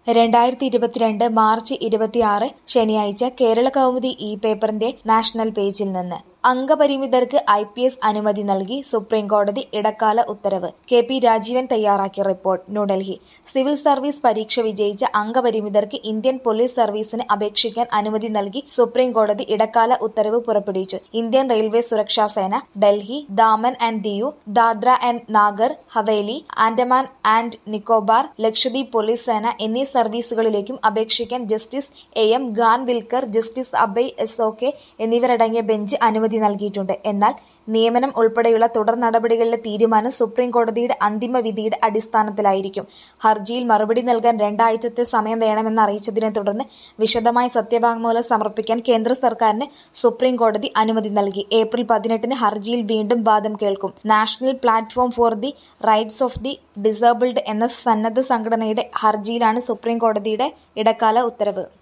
രണ്ടായിരത്തി ഇരുപത്തിരണ്ട് മാർച്ച് ഇരുപത്തിയാറ് ശനിയാഴ്ച കേരള കൗമുദി ഇ പേപ്പറിന്റെ നാഷണൽ പേജിൽ നിന്ന് അംഗപരിമിതർക്ക് ഐ പി എസ് അനുമതി നൽകി സുപ്രീംകോടതി ഇടക്കാല ഉത്തരവ് കെ പി രാജീവൻ തയ്യാറാക്കിയ റിപ്പോർട്ട് ന്യൂഡൽഹി സിവിൽ സർവീസ് പരീക്ഷ വിജയിച്ച അംഗപരിമിതർക്ക് ഇന്ത്യൻ പോലീസ് സർവീസിന് അപേക്ഷിക്കാൻ അനുമതി നൽകി സുപ്രീംകോടതി ഇടക്കാല ഉത്തരവ് പുറപ്പെടുവിച്ചു ഇന്ത്യൻ റെയിൽവേ സുരക്ഷാ സേന Delhi Daman and Diu Dadra and Nagar Haveli Andaman and Nicobar Lakshadweep police സേന എന്നീ സർവീസുകളിലേക്കും അപേക്ഷിക്കാൻ justice A M Khanwilkar justice Abhay S O K എന്നിവരടങ്ങിയ ബെഞ്ച് അനുമതി നൽകിയിട്ടുണ്ട് എന്നാൽ നിയമനം ഉൾപ്പെടെയുള്ള തുടർ നടപടികളിലെ തീരുമാനം സുപ്രീം കോടതിയുടെ അന്തിമ വിധിയുടെ അടിസ്ഥാനത്തിലായിരിക്കും ഹർജിയിൽ മറുപടി നൽകാൻ രണ്ടാഴ്ചത്തെ സമയം വേണമെന്ന് അറിയിച്ചതിനെ തുടർന്ന് വിശദമായ സത്യവാങ്മൂലം സമർപ്പിക്കാൻ കേന്ദ്ര സർക്കാരിന് സുപ്രീം കോടതി അനുമതി നൽകി ഏപ്രിൽ പതിനെട്ടിന് ഹർജിയിൽ വീണ്ടും വാദം കേൾക്കും national platform for the rights of the disabled എന്ന സന്നദ്ധ സംഘടനയുടെ ഹർജിയിലാണ് സുപ്രീം കോടതിയുടെ ഇടക്കാല ഉത്തരവ്